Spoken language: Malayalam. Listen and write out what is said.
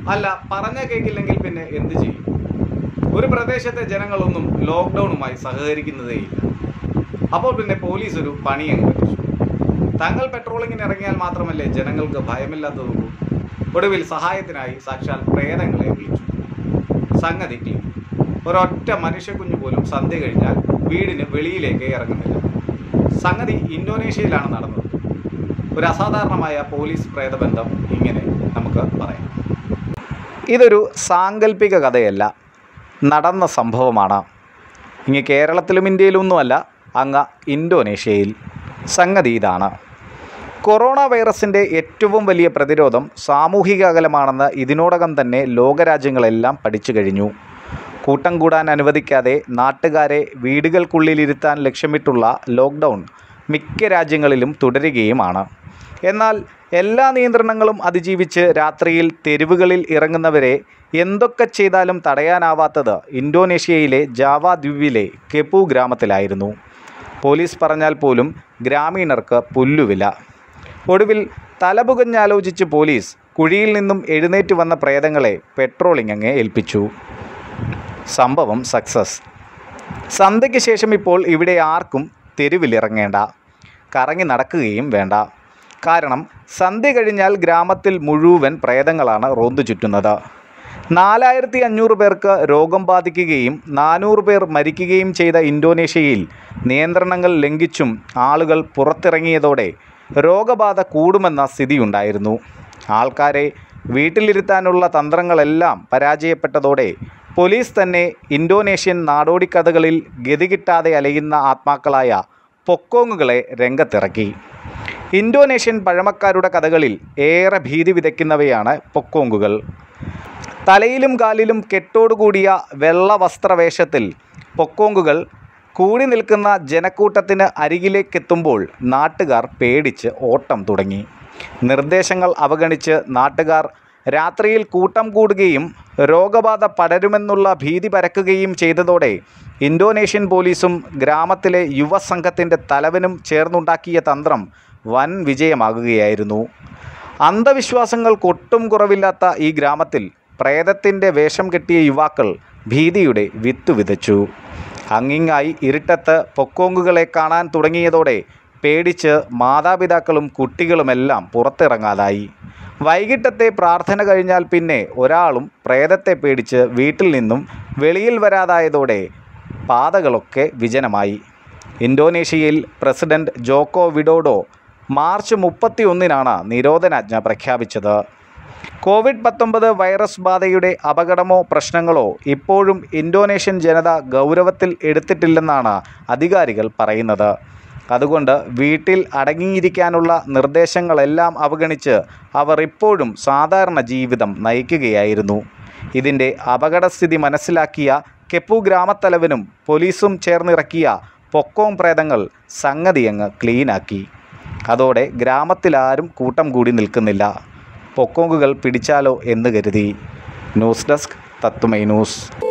അല്ല പറഞ്ഞ കേൾക്കില്ലെങ്കിൽ പിന്നെ എന്ത് ചെയ്യും ഒരു പ്രദേശത്തെ ജനങ്ങളൊന്നും ലോക്ക്ഡൗണുമായി സഹകരിക്കുന്നതേയില്ല അപ്പോൾ പിന്നെ പോലീസ് ഒരു പണി അങ്ങ് പറ്റിച്ചു തങ്ങൾ പെട്രോളിങ്ങിന് ഇറങ്ങിയാൽ മാത്രമല്ലേ ജനങ്ങൾക്ക് ഭയമില്ലാത്തതുള്ളൂ ഒടുവിൽ സഹായത്തിനായി സാക്ഷാൽ പ്രേതങ്ങളെ വിളിച്ചു സംഗതി ക്ലീൻ ഒരൊറ്റ മനുഷ്യക്കുഞ്ഞു പോലും സന്ധ്യ കഴിഞ്ഞാൽ വീടിന് വെളിയിലേക്ക് ഇറങ്ങുന്നില്ല സംഗതി ഇന്തോനേഷ്യയിലാണ് നടന്നത് ഒരു അസാധാരണമായ പോലീസ് പ്രേതബന്ധം ഇങ്ങനെ നമുക്ക് പറയാം ഇതൊരു സാങ്കല്പിക കഥയല്ല നടന്ന സംഭവമാണ് ഇങ്ങ് കേരളത്തിലും ഇന്ത്യയിലൊന്നുമല്ല അങ്ങ് ഇന്തോനേഷ്യയിൽ സംഗതി ഇതാണ് കൊറോണ വൈറസിൻ്റെ ഏറ്റവും വലിയ പ്രതിരോധം സാമൂഹിക അകലമാണെന്ന് ഇതിനോടകം തന്നെ ലോകരാജ്യങ്ങളെല്ലാം പഠിച്ചു കഴിഞ്ഞു കൂട്ടം കൂടാൻ അനുവദിക്കാതെ നാട്ടുകാരെ വീടുകൾക്കുള്ളിലിരുത്താൻ ലക്ഷ്യമിട്ടുള്ള ലോക്ക്ഡൗൺ മിക്ക രാജ്യങ്ങളിലും തുടരുകയുമാണ് എന്നാൽ എല്ലാ നിയന്ത്രണങ്ങളും അതിജീവിച്ച് രാത്രിയിൽ തെരുവുകളിൽ ഇറങ്ങുന്നവരെ എന്തൊക്കെ ചെയ്താലും തടയാനാവാത്തത് ഇന്തോനേഷ്യയിലെ ജാവ ദ്വീപിലെ കെപ്പു ഗ്രാമത്തിലായിരുന്നു പോലീസ് പറഞ്ഞാൽ പോലും ഗ്രാമീണർക്ക് പുല്ലുവില ഒടുവിൽ തലപുകഞ്ഞാലോചിച്ച് പോലീസ് കുഴിയിൽ നിന്നും എഴുന്നേറ്റ് വന്ന പ്രേതങ്ങളെ പെട്രോളിംഗ് അങ്ങ് ഏൽപ്പിച്ചു സംഭവം സക്സസ് സന്ധ്യയ്ക്ക് ശേഷം ഇപ്പോൾ ഇവിടെ ആർക്കും തെരുവിലിറങ്ങേണ്ട കറങ്ങി നടക്കുകയും വേണ്ട കാരണം സന്ധ്യ കഴിഞ്ഞാൽ ഗ്രാമത്തിൽ മുഴുവൻ പ്രേതങ്ങളാണ് റോന്തു ചുറ്റുന്നത് നാലായിരത്തി അഞ്ഞൂറ് പേർക്ക് രോഗം ബാധിക്കുകയും നാനൂറ് പേർ മരിക്കുകയും ചെയ്ത ഇന്തോനേഷ്യയിൽ നിയന്ത്രണങ്ങൾ ലംഘിച്ചും ആളുകൾ പുറത്തിറങ്ങിയതോടെ രോഗബാധ കൂടുമെന്ന സ്ഥിതിയുണ്ടായിരുന്നു ആൾക്കാരെ വീട്ടിലിരുത്താനുള്ള തന്ത്രങ്ങളെല്ലാം പരാജയപ്പെട്ടതോടെ പോലീസ് തന്നെ ഇന്തോനേഷ്യൻ നാടോടിക്കഥകളിൽ ഗതി കിട്ടാതെ അലയുന്ന ആത്മാക്കളായ പൊക്കോങ്ങുകളെ രംഗത്തിറക്കി ഇന്തോനേഷ്യൻ പഴമക്കാരുടെ കഥകളിൽ ഏറെ ഭീതി വിതയ്ക്കുന്നവയാണ് പൊക്കോങ്കുകൾ തലയിലും കാലിലും കെട്ടോടുകൂടിയ വെള്ള വസ്ത്രവേഷത്തിൽ പൊക്കോങ്കുകൾ കൂടി നിൽക്കുന്ന ജനക്കൂട്ടത്തിന് അരികിലേക്കെത്തുമ്പോൾ നാട്ടുകാർ പേടിച്ച് ഓട്ടം തുടങ്ങി നിർദ്ദേശങ്ങൾ അവഗണിച്ച് നാട്ടുകാർ രാത്രിയിൽ കൂട്ടം കൂടുകയും രോഗബാധ പടരുമെന്നുള്ള ഭീതി പരക്കുകയും ചെയ്തതോടെ ഇന്തോനേഷ്യൻ പോലീസും ഗ്രാമത്തിലെ യുവസംഘത്തിൻ്റെ തലവനും ചേർന്നുണ്ടാക്കിയ തന്ത്രം വൻ വിജയമാകുകയായിരുന്നു അന്ധവിശ്വാസങ്ങൾക്കൊട്ടും കുറവില്ലാത്ത ഈ ഗ്രാമത്തിൽ പ്രേതത്തിൻ്റെ വേഷം കെട്ടിയ യുവാക്കൾ ഭീതിയുടെ വിത്ത് വിതച്ചു അങ്ങിങ്ങായി ഇരുട്ടത്ത് പൊക്കോങ്കുകളെ കാണാൻ തുടങ്ങിയതോടെ പേടിച്ച് മാതാപിതാക്കളും കുട്ടികളുമെല്ലാം പുറത്തിറങ്ങാതായി വൈകിട്ടത്തെ പ്രാർത്ഥന കഴിഞ്ഞാൽ പിന്നെ ഒരാളും പ്രേതത്തെ പേടിച്ച് വീട്ടിൽ നിന്നും വെളിയിൽ വരാതായതോടെ പാതകളൊക്കെ വിജനമായി ഇന്തോനേഷ്യയിൽ പ്രസിഡന്റ് ജോക്കോ വിഡോഡോ മാർച്ച് മുപ്പത്തി ഒന്നിനാണ് നിരോധനാജ്ഞ പ്രഖ്യാപിച്ചത് കോവിഡ് പത്തൊമ്പത് വൈറസ് ബാധയുടെ അപകടമോ പ്രശ്നങ്ങളോ ഇപ്പോഴും ഇന്തോനേഷ്യൻ ജനത ഗൗരവത്തിൽ എടുത്തിട്ടില്ലെന്നാണ് അധികാരികൾ പറയുന്നത് അതുകൊണ്ട് വീട്ടിൽ അടങ്ങിയിരിക്കാനുള്ള നിർദ്ദേശങ്ങളെല്ലാം അവഗണിച്ച് അവർ ഇപ്പോഴും സാധാരണ ജീവിതം നയിക്കുകയായിരുന്നു ഇതിൻ്റെ അപകടസ്ഥിതി മനസ്സിലാക്കിയ കെപ്പു ഗ്രാമത്തലവനും പോലീസും ചേർന്നിറക്കിയ പൊക്കോം പ്രേതങ്ങൾ സംഗതിയങ്ങ് ക്ലീനാക്കി അതോടെ ഗ്രാമത്തിലാരും കൂട്ടം കൂടി നിൽക്കുന്നില്ല പൊക്കോങ്കുകൾ പിടിച്ചാലോ എന്ന് കരുതി ന്യൂസ് ഡെസ്ക് തത്തുമൈ ന്യൂസ്